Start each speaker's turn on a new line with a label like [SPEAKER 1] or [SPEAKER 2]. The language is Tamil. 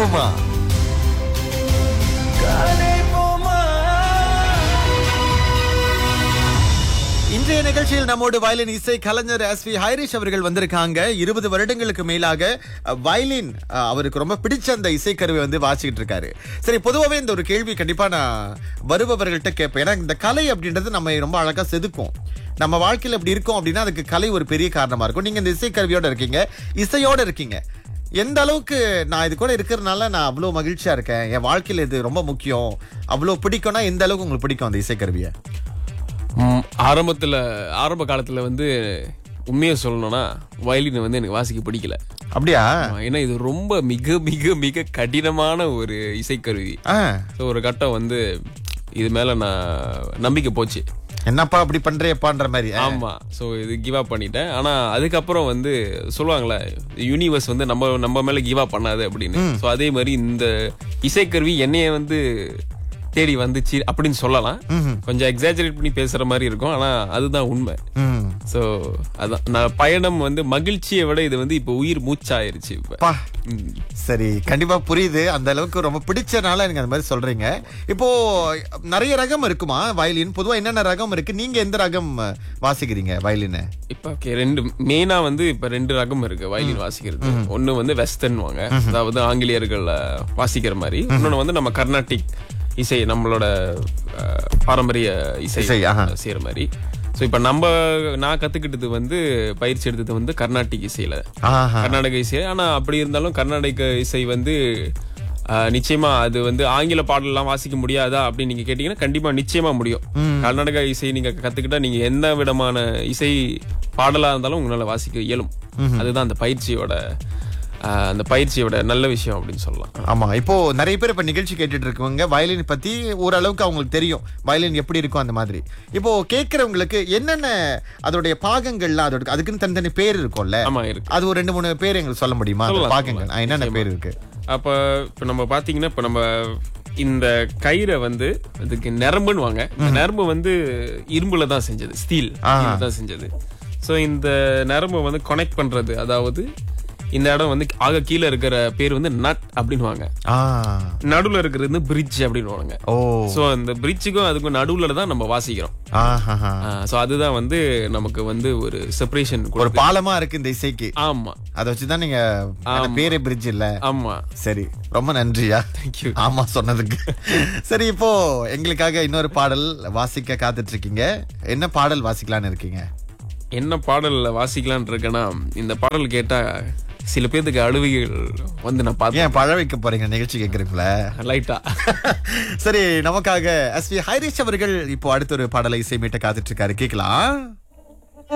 [SPEAKER 1] போமா இன்றைய நிகழ்ச்சியில் நம்மோடு வயலின் இசை கலைஞர் எஸ் வி ஹைரிஷ் அவர்கள் வந்திருக்காங்க இருபது வருடங்களுக்கு மேலாக அஹ், வயலின் அஹ், அவருக்கு ரொம்ப பிடிச்ச அந்த இசைக்கருவி வந்து வாசிக்கிட்டு இருக்காரு சரி பொதுவாகவே இந்த ஒரு கேள்வி கண்டிப்பா நான் வருபவர்கள்ட்ட கேட்பேன் ஏன்னா இந்த கலை அப்படின்றது நம்ம ரொம்ப அழகா செதுக்கும் நம்ம வாழ்க்கையில இப்படி இருக்கோம் அப்படின்னா அதுக்கு கலை ஒரு பெரிய காரணமா இருக்கும் நீங்க இந்த இசைக்கருவியோட இருக்கீங்க இசையோட இருக்கீங்க எந்த அளவுக்கு நான் இது கூட இருக்கிறதுனால நான் அவ்வளோ மகிழ்ச்சியா இருக்கேன் என் வாழ்க்கையில இது ரொம்ப முக்கியம் அவ்வளோ பிடிக்கும்னா எந்த அளவுக்கு உங்களுக்கு பிடிக்கும் அந்த இசைக்கருவியை
[SPEAKER 2] ம், ஆரம்பத்துல ஆரம்ப காலத்துல வந்து உண்மையை சொல்லணும்னா வயலின் வந்து எனக்கு வாசிக்க பிடிக்கல
[SPEAKER 1] அப்படியா
[SPEAKER 2] ஆமா, ஏன்னா இது ரொம்ப மிக மிக மிக கடினமான ஒரு இசைக்கருவி
[SPEAKER 1] ஆ
[SPEAKER 2] ஸோ ஒரு கட்டம் வந்து இது மேல நான் நம்பிக்கை போச்சு
[SPEAKER 1] என்னப்பா அப்படி பண்றியப்பான்ற மாதிரி ஆ.
[SPEAKER 2] ஆமா ஸோ இது கிவ் அப் பண்ணிட்டேன் ஆனா அதுக்கப்புறம் வந்து சொல்லுவாங்களே யூனிவர்ஸ் வந்து நம்ம நம்ம மேல கிவ் அப் பண்ணாது அப்படின்னு ஸோ அதே மாதிரி இந்த இசைக்கருவி என்னைய வந்து தேடி வந்துச்சு அப்படின்னு சொல்லலாம் கொஞ்சம் எக்ஸாஜரேட் பண்ணி பேசுற மாதிரி இருக்கும் ஆனா அதுதான் உண்மை
[SPEAKER 1] ம்.
[SPEAKER 2] ஸோ அதான் நான் பயணம் வந்து மகிழ்ச்சியை விட இது வந்து இப்போ உயிர் மூச்சாயிருச்சு இப்ப
[SPEAKER 1] பா
[SPEAKER 2] ம்.
[SPEAKER 1] சரி கண்டிப்பா புரியுது அந்த அளவுக்கு ரொம்ப பிடிச்சனால நீங்க அந்த மாதிரி சொல்றீங்க இப்போ நிறைய ரகம் இருக்குமா வயலின் பொதுவா என்னென்ன ரகம் இருக்கு நீங்க எந்த ரகம் அஹ், வாசிக்கிறீங்க வயலின்
[SPEAKER 2] இப்ப okay, ரெண்டு மெயினா வந்து இப்ப ரெண்டு ரகம் இருக்கு வயலின் வாசிக்கிறது ஒண்ணு வந்து வெஸ்டர்ன் வாங்க அதாவது ஆங்கிலேயர்கள் அஹ், வாசிக்கிற மாதிரி இன்னொன்னு வந்து நம்ம கர்நாடிக் இசை நம்மளோட அஹ், பாரம்பரிய இசை
[SPEAKER 1] இசை, ஆஹா.
[SPEAKER 2] செய்யற மாதிரி சோ இப்ப நம்ம நான் கத்துக்கிட்டது வந்து பயிற்சி எடுத்தது வந்து கர்நாடிக் இசையில
[SPEAKER 1] ஆஹா
[SPEAKER 2] கர்நாடக இசை ஆனா அப்படி இருந்தாலும் கர்நாடக இசை வந்து ஆஹ், நிச்சயமா அது வந்து ஆங்கில பாடலாம் வாசிக்க முடியாதா அப்படின்னு நீங்க கேட்டீங்கன்னா கண்டிப்பா நிச்சயமா முடியும் கர்நாடக இசை நீங்க கத்துக்கிட்டா நீங்க எந்த விதமான இசை பாடலா இருந்தாலும் உங்களால வாசிக்க இயலும் அதுதான் அந்த பயிற்சியோட ஆஹ், அந்த பயிற்சியோட நல்ல விஷயம் அப்படின்னு சொல்லலாம்
[SPEAKER 1] ஆமா இப்போ நிறைய பேர் இப்ப நிகழ்ச்சி கேட்டுட்டு இருக்கவங்க வயலின் பத்தி ஓரளவுக்கு அவங்களுக்கு தெரியும் வயலின் எப்படி இருக்கும் அந்த மாதிரி இப்போ கேட்கறவங்களுக்கு என்னென்ன அதோடைய பாகங்கள்லாம் அதோட அதுக்குன்னு தனித்தனி பேர் இருக்கும்ல
[SPEAKER 2] ஆமா இருக்கு
[SPEAKER 1] அது ஒரு ரெண்டு மூணு பேர் எங்களுக்கு சொல்ல முடியுமா அந்த
[SPEAKER 2] சொல்லலாம்,
[SPEAKER 1] பாகங்கள் ஆ, என்னென்ன பேர் இருக்கு
[SPEAKER 2] அப்ப இப்ப நம்ம பாத்தீங்கன்னா இப்ப நம்ம இந்த கயிறை வந்து அதுக்கு நரம்புன்னு வாங்க இந்த நரம்பு வந்து இரும்புல தான் செஞ்சது ஸ்டீல் தான் செஞ்சது சோ இந்த நரம்பு வந்து கனெக்ட் பண்றது அதாவது இந்த இடம் வந்து ஆக கீழே இருக்கிற பேர் வந்து நட் அப்படின்னுவாங்க
[SPEAKER 1] ஆ
[SPEAKER 2] நடுவுல இருக்கிறது வந்து பிரிட்ஜ் அப்படின்னுவாங்க
[SPEAKER 1] ஓ
[SPEAKER 2] சோ அந்த பிரிட்ஜுக்கும் அதுக்கும் நடுவுல தான் நம்ம வாசிக்கிறோம்
[SPEAKER 1] ஆஹா
[SPEAKER 2] சோ அதுதான் வந்து நமக்கு வந்து ஒரு செப்பரேஷன்
[SPEAKER 1] ஒரு பாலமா இருக்கு இந்த இசைக்கு
[SPEAKER 2] ஆமா
[SPEAKER 1] அதை வச்சுதான் நீங்க அந்த பேரே பிரிட்ஜ் இல்ல
[SPEAKER 2] ஆமா
[SPEAKER 1] சரி ரொம்ப நன்றியா
[SPEAKER 2] தேங்க்யூ
[SPEAKER 1] ஆமா சொன்னதுக்கு சரி இப்போ எங்களுக்காக இன்னொரு பாடல் வாசிக்க காத்துட்டு இருக்கீங்க என்ன பாடல் வாசிக்கலாம்னு இருக்கீங்க
[SPEAKER 2] என்ன பாடல் வாசிக்கலாம்னு இருக்கேன்னா இந்த பாடல் கேட்டா சில பேர்த்துக்கு அழுவிகள் வந்து நான் பார்த்தேன்
[SPEAKER 1] ஏன் பழ வைக்க போறீங்க நிகழ்ச்சி கேக்குறீங்களா
[SPEAKER 2] லைட்டா
[SPEAKER 1] சரி நமக்காக எஸ் வி ஹைரிஷ் அவர்கள் இப்போ அடுத்த ஒரு பாடலை இசைமீட்ட காத்துட்டு இருக்காரு கேக்கலாம்